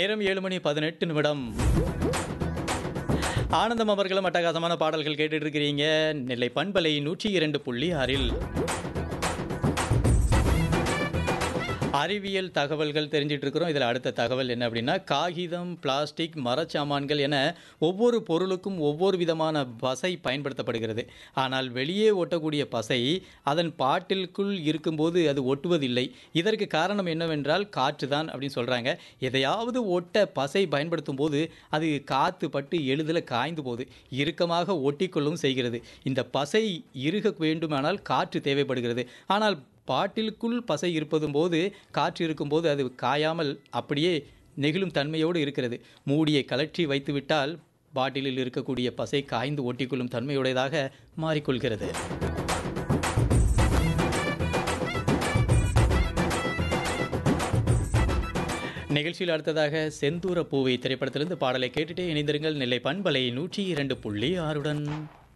நேரம் ஏழு மணி பதினெட்டு நிமிடம் ஆனந்தம் அவர்களும் அட்டகாசமான பாடல்கள் கேட்டுட்டு இருக்கிறீங்க நெல்லை பண்பலை நூற்றி இரண்டு புள்ளி ஆறில் அறிவியல் தகவல்கள் தெரிஞ்சிட்டு இருக்கிறோம் இதில் அடுத்த தகவல் என்ன அப்படின்னா காகிதம் பிளாஸ்டிக் மரச்சாமான்கள் என ஒவ்வொரு பொருளுக்கும் ஒவ்வொரு விதமான பசை பயன்படுத்தப்படுகிறது ஆனால் வெளியே ஒட்டக்கூடிய பசை அதன் பாட்டிலுக்குள் இருக்கும்போது அது ஒட்டுவதில்லை இதற்கு காரணம் என்னவென்றால் காற்று தான் அப்படின்னு சொல்கிறாங்க எதையாவது ஒட்ட பசை பயன்படுத்தும் போது அது காற்று பட்டு எளிதில் காய்ந்து போகுது இறுக்கமாக ஒட்டிக்கொள்ளவும் செய்கிறது இந்த பசை இறுக வேண்டுமானால் காற்று தேவைப்படுகிறது ஆனால் பாட்டிலுக்குள் பசை இருப்பதும் போது காற்று இருக்கும்போது அது காயாமல் அப்படியே நெகிழும் தன்மையோடு இருக்கிறது மூடியை கலற்றி வைத்துவிட்டால் பாட்டிலில் இருக்கக்கூடிய பசை காய்ந்து ஒட்டிக்கொள்ளும் தன்மையுடையதாக மாறிக்கொள்கிறது நிகழ்ச்சியில் அடுத்ததாக செந்தூர பூவை திரைப்படத்திலிருந்து பாடலை கேட்டுட்டே இணைந்திருங்கள் நெல்லை பண்பலை நூற்றி இரண்டு புள்ளி ஆறுடன்